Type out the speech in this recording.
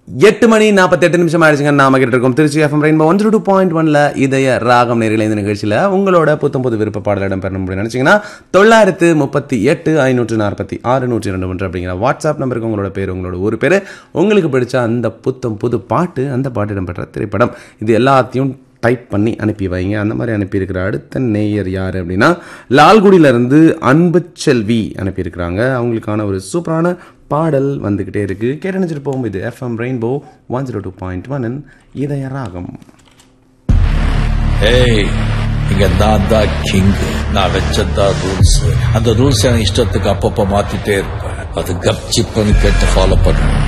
எட்டு மணி நாற்பத்தெட்டு நிமிஷம் ஆயிடுச்சுங்க நாம கிட்ட இருக்கோம் Tiruchi FM rainbow one two point ஒன்ல இதய ராகம் நேரில் இந்த நிகழ்ச்சியில் உங்களோட புத்தம் புது விருப்ப பாடல் இடம்பெறணும் அப்படின்னு நினைச்சீங்கன்னா தொள்ளாயிரத்து முப்பத்தி எட்டு ஐநூற்று நாற்பத்தி ஆறு நூற்றி ரெண்டு ஒன்று அப்படிங்கிற வாட்ஸ்அப் நம்பருக்கு உங்களோட பேர் உங்களோட ஒரு பேர் உங்களுக்கு பிடிச்ச அந்த புத்தம் புது பாட்டு அந்த பாட்டு இடம்பெற்ற திரைப்படம் இது எல்லாத்தையும் டைப் பண்ணி அனுப்பி வைங்க அந்த மாதிரி அனுப்பியிருக்கிற அடுத்த நேயர் யார் அப்படின்னா லால்குடியிலேருந்து அன்பு செல்வி அனுப்பியிருக்கிறாங்க அவங்களுக்கான ஒரு சூப்பரான பாடல் வந்துக்கிட்டே இருக்கு கேட்டு நினைச்சிட்டு போகும் இது FM rainbow one zero two point one இதய ராகம் ஏய் இங்க நான் தான் கிங் நான் வச்சதான் ரூல்ஸ் அந்த ரூல்ஸ் எனக்கு இஷ்டத்துக்கு அப்பப்ப மாத்திட்டே இருப்பேன் அது கப்சிப்புன்னு கேட்டு ஃபாலோ பண்ணணும்